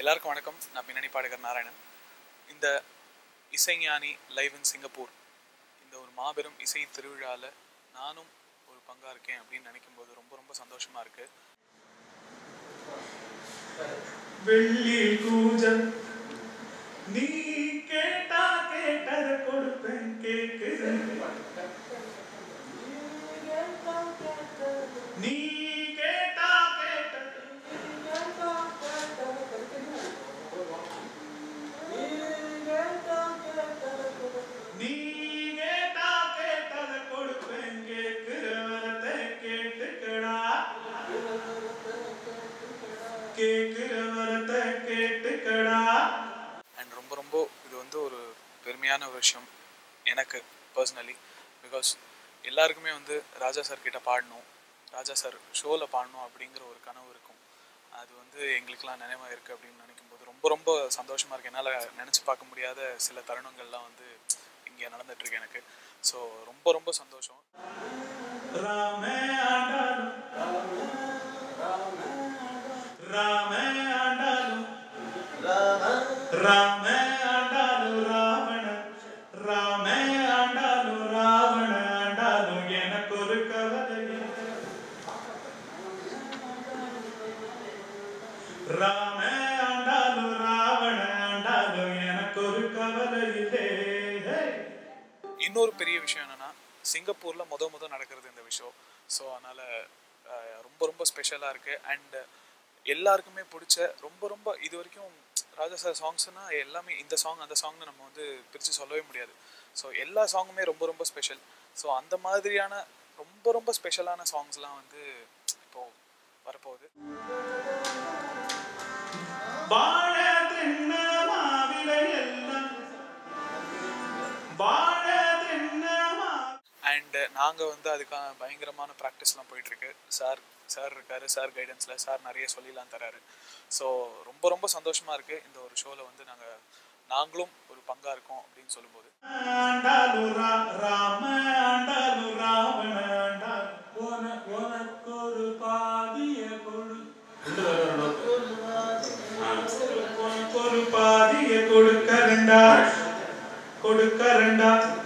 எல்லாருக்கும் வணக்கம் நான் பின்னணி பாடகர் நாராயணன் இந்த இசைஞானி லைவ் இன் சிங்கப்பூர் இந்த ஒரு மாபெரும் இசை திருவிழாவில் நானும் ஒரு பங்கா இருக்கேன் அப்படின்னு நினைக்கும் போது ரொம்ப ரொம்ப சந்தோஷமா இருக்கு வெள்ளி கூஜம் நீ கேட்டா கேட்டத கொடுப்பேன் கேக்குறேன் நீ கேட்டா கேட்டத நீ கேட்டா கேட்டத கொடுப்பேன் கேக்குற வரத்தை கேட்டுக்கடா கேக்குற வரத்தை கேட்டுக்கடா அண்ட் ரொம்ப ரொம்ப இது வந்து ஒரு பெருமையான ஒரு விஷயம் எனக்கு பர்சனலி பிகாஸ் எல்லாருக்குமே வந்து ராஜா சார் கிட்ட பாடணும் ராஜா சார் ஷோவில் பாடணும் அப்படிங்கிற ஒரு கனவு இருக்கும் அது வந்து எங்களுக்கெல்லாம் நினைவாக இருக்குது அப்படின்னு நினைக்கும் போது ரொம்ப ரொம்ப சந்தோஷமாக இருக்குது என்னால் நினச்சி பார்க்க முடியாத சில தருணங்கள்லாம் வந்து இங்கே நடந்துட்டுருக்கு எனக்கு ஸோ ரொம்ப ரொம்ப சந்தோஷம் ராமே ஆண்டாலும் ராமே ஆண்டாலும் ராமே ஆண்டாலும் ராவண ராமே ஆண்டாலும் ராவண ஆண்டாலும் எனக்கு ஒரு கவலை ராமே ஆண்டாலும் ராவண ஆண்டாலும் எனக்கு ஒரு கவலை இல்லை ஹே. இன்னொரு பெரிய விஷயம் என்னன்னா சிங்கப்பூர்ல முத முத நடக்கிறது இந்த விஷயம் ஸோ அதனால அஹ், ரொம்ப ரொம்ப ஸ்பெஷலாக இருக்கு அண்ட் எல்லாருக்குமே பிடிச்ச ரொம்ப ரொம்ப இது வரைக்கும் ராஜா சார் சாங்ஸ்னா எல்லாமே இந்த சாங் அந்த சாங்னு நம்ம வந்து பிரித்து சொல்லவே முடியாது ஸோ எல்லா சாங்குமே ரொம்ப ரொம்ப ஸ்பெஷல் ஸோ அந்த மாதிரியான ரொம்ப ரொம்ப ஸ்பெஷலான சாங்ஸ்லாம் வந்து இப்போ வரப்போகுது வாழ தென்ன மாவிலை எல்லாம் வாழ தென்ன மா அண்ட் நாங்கள் வந்து அதுக்கான பயங்கரமான ப்ராக்டிஸ்லாம் போயிட்டுருக்கு சார் சார் இருக்காரு சார் கைடன்ஸில் சார் நிறைய சொல்லிலாம் தராரு ஸோ ரொம்ப ரொம்ப சந்தோஷமாக இருக்குது இந்த ஒரு ஷோவில் வந்து நாங்கள் நாங்களும் ஒரு பங்காக இருக்கோம் அப்படின்னு சொல்லும்போது ஆண்டாலு ரா- ராம ஆண்டாலு ராவண ஆண்டாலு உன- உனக்கொரு பாதிய கொடு உனக்கொரு பாதிய கொடுக்கறண்டா கொடுக்கறண்டா